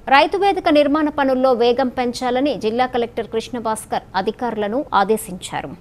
రైతు వేదిక నిర్మాణ పనుల్లో వేగం పెంచాలని జిల్లా కలెక్టర్ కృష్ణభాస్కర్ అధికారులను ఆదేశించారు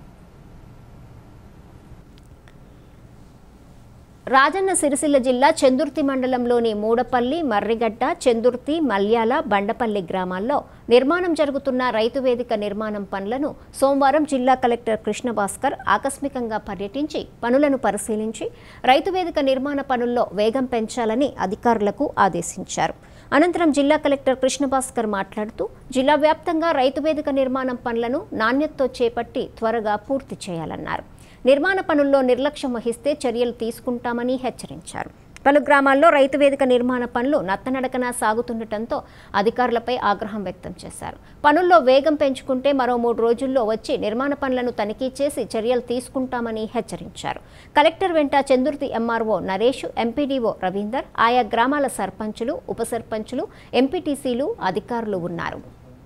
రాజన్న సిరిసిల్ల జిల్లా చందుర్తి మండలంలోని మూడపల్లి మర్రిగడ్డ చందుర్తి మల్యాల బండపల్లి గ్రామాల్లో నిర్మాణం జరుగుతున్న రైతు వేదిక నిర్మాణం పనులను సోమవారం జిల్లా కలెక్టర్ కృష్ణభాస్కర్ ఆకస్మికంగా పర్యటించి పనులను పరిశీలించి రైతు వేదిక నిర్మాణ పనుల్లో వేగం పెంచాలని అధికారులకు ఆదేశించారు అనంతరం జిల్లా కలెక్టర్ కృష్ణభాస్కర్ మాట్లాడుతూ జిల్లా వ్యాప్తంగా రైతు వేదిక నిర్మాణం పనులను నాణ్యతతో చేపట్టి త్వరగా పూర్తి చేయాలన్నారు నిర్మాణ పనుల్లో నిర్లక్ష్యం వహిస్తే చర్యలు తీసుకుంటామని హెచ్చరించారు పలు గ్రామాల్లో రైతు వేదిక నిర్మాణ పనులు నత్తనడకన సాగుతుండటంతో అధికారులపై ఆగ్రహం వ్యక్తం చేశారు పనుల్లో వేగం పెంచుకుంటే మరో మూడు రోజుల్లో వచ్చి నిర్మాణ పనులను తనిఖీ చేసి చర్యలు తీసుకుంటామని హెచ్చరించారు కలెక్టర్ వెంట చందుర్తి ఎంఆర్ఓ నరేష్ ఎంపీడీఓ రవీందర్ ఆయా గ్రామాల సర్పంచులు ఉప సర్పంచులు ఎంపీటీసీలు అధికారులు ఉన్నారు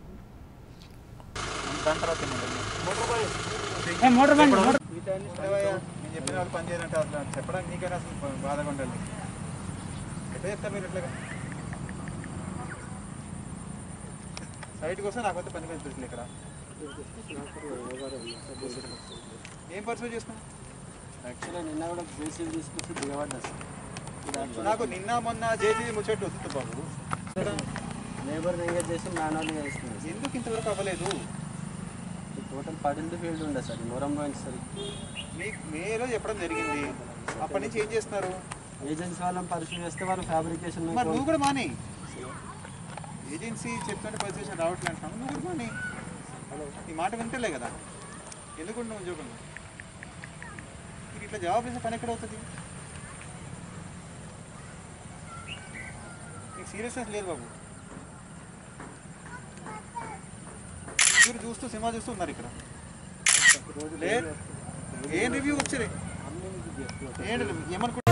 ఉండవయ్యా, నేను చెప్పిన వాళ్ళు పని చేయాలంటే అసలు చెప్పడానికి నీకైనా అసలు బాధగా ఉండాలి ఎట్లా చెప్తారు మీరు ఎట్లాగా సైట్కి వస్తే నాకు వస్తే పని మీద దొరికింది ఇక్కడ ఏం పరిస్థితి చేసుకున్నా యాక్చువల్గా నిన్న కూడా జేసీబీ తీసుకొచ్చి దిగబడ్డా సార్ నాకు నిన్న మొన్న జేసీ ముచ్చట్టు వస్తుంది బాబు ఇక్కడ లేబర్ ఎంగేజ్ చేసి మాన్యువల్గా వేస్తుంది సార్ ఎందుకు ఇంతవరకు అవ్వలేదు టోటల్ పడిల్ది ఫీల్డ్ ఉండే సార్ నూరం పోయింది సార్ మీకు మేలో చెప్పడం జరిగింది అప్పటి నుంచి ఏం చేస్తున్నారు ఏజెన్సీ వాళ్ళని పరిశీలి చేస్తే వాళ్ళు ఫ్యాబ్రికేషన్ మరి నువ్వు కూడా మానే ఏజెన్సీ చెప్తుంటే పరిస్థితి రావట్లేదు అంటున్నావు నువ్వు కూడా మానే ఈ మాట వింటలే కదా ఎందుకు నువ్వు ఉద్యోగం మీకు ఇట్లా జవాబు ఇస్తే పని ఎక్కడ అవుతుంది మీకు సీరియస్నెస్ లేదు బాబు మీరు చూస్తూ సినిమా చూస్తూ ఉన్నారు ఇక్కడ లేదు ఏం రివ్యూ వచ్చారు ఏంటి ఏమనుకుంటున్నారు